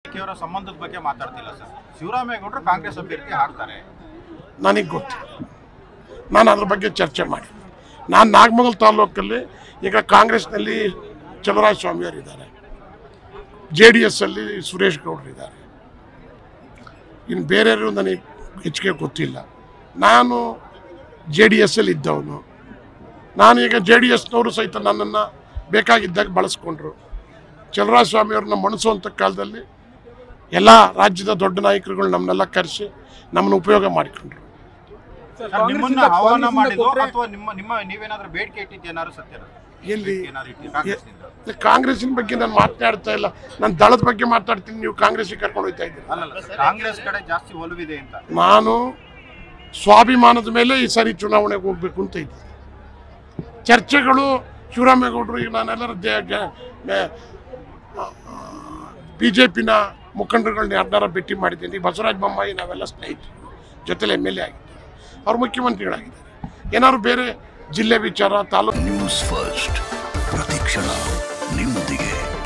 ಅವರ ಸಂಬಂಧದ ಬಗ್ಗೆ ಮಾತಾಡ್ತಿಲ್ಲ ಸರ್ ಶಿವರಾಮೇಗೌಡರು ಕಾಂಗ್ರೆಸ್ ಅಭ್ಯರ್ಥಿ ಹಾಕ್ತಾರೆ ನನಗೆ ಗೊತ್ತಿಲ್ಲ ನಾನು ಅದ್ರ ಬಗ್ಗೆ ಚರ್ಚೆ ಮಾಡಿ ನಾನು ನಾಗಮಂಗಲ ತಾಲೂಕಲ್ಲಿ ಈಗ ಕಾಂಗ್ರೆಸ್ನಲ್ಲಿ ಚಲರಾಯ ಸ್ವಾಮಿಯವರು ಇದ್ದಾರೆ ಜೆ ಡಿ ಎಸ್ ಅಲ್ಲಿ ಸುರೇಶ್ ಗೌಡ್ರು ಇದ್ದಾರೆ ಇನ್ನು ಬೇರೆಯವರು ನನಗೆ ಹೆಚ್ಚಿಗೆ ಗೊತ್ತಿಲ್ಲ ನಾನು ಜೆ ಡಿ ಎಸ್ ಅಲ್ಲಿ ಇದ್ದವನು ನಾನೀಗ ಜೆ ಡಿ ಎಸ್ನವರು ಸಹಿತ ನನ್ನನ್ನು ಬೇಕಾಗಿದ್ದಾಗ ಬಳಸ್ಕೊಂಡ್ರು ಚಲರಾಯ ಸ್ವಾಮಿಯವ್ರನ್ನ ಮಣಿಸುವಂಥ ಕಾಲದಲ್ಲಿ ಎಲ್ಲ ರಾಜ್ಯದ ದೊಡ್ಡ ನಾಯಕರುಗಳು ನಮ್ಮನ್ನೆಲ್ಲ ಕರೆಸಿ ನಮ್ಮನ್ನು ಉಪಯೋಗ ಮಾಡಿಕೊಂಡ್ರು ಸರ್, ನಿಮ್ಮನ್ನ ಆಹ್ವಾನ ಮಾಡಿದ್ದು ಅಥವಾ ನಿಮ್ಮ ನಿಮ್ಮ ನೀವೇನಾದ್ರೂ ಬೇಡಿಕೆ ಇಟ್ಟಿದ್ದು ಏನಾದ್ರು ಸತ್ಯನ ಎಲ್ಲಿ ಏನಾದ್ರು ಇಟ್ಟು ಕಾಂಗ್ರೆಸ್ನಿಂದ ಈ ಕಾಂಗ್ರೆಸ್ಸಿನ ಬಗ್ಗೆ ನಾನು ಮಾತನಾಡ್ತಾ ಇಲ್ಲ ನಾನು ದಳದ ಬಗ್ಗೆ ಮಾತಾಡ್ತೀನಿ ನೀವು ಕಾಂಗ್ರೆಸ್ಸಿಗೆ ಕರ್ಕೊಂಡು ಹೋಗ್ತಾ ಇದ್ದೀರಿ ಅಲ್ಲಲ್ಲ ಕಾಂಗ್ರೆಸ್ ಕಡೆ ಜಾಸ್ತಿ ಒಲವಿದೆ ಅಂತ ನಾನು ಸ್ವಾಭಿಮಾನದ ಮೇಲೆ ಈ ಸಾರಿ ಚುನಾವಣೆಗೆ ಹೋಗ್ಬೇಕು ಅಂತ ಇದ್ದೀನಿ ಚರ್ಚೆಗಳು ಶಿವರಾಮೇಗೌಡರು ಈಗ ನಾನೆಲ್ಲರ ಬಿ ಜೆ ಪಿನ ಮುಖಂಡರುಗಳನ್ನ ಯಾರನ್ನಾರ ಭೇಟಿ ಮಾಡಿದ್ದೀನಿ ಬಸವರಾಜ ಬೊಮ್ಮಾಯಿ ನಾವೆಲ್ಲ ಸ್ನೇಹಿತರು ಜೊತೆಲಿ ಎಮ್ ಎಲ್ ಎ ಆಗಿದ್ದಾರೆ ಅವ್ರು ಮುಖ್ಯಮಂತ್ರಿಗಳಾಗಿದ್ದಾರೆ ಏನಾದ್ರು ಬೇರೆ ಜಿಲ್ಲೆ ವಿಚಾರ ತಾಲೂಕು ನ್ಯೂಸ್ ಫಸ್ಟ್ ಪ್ರತಿಕ್ಷಣ ನಿಮ್ಮೊಂದಿಗೆ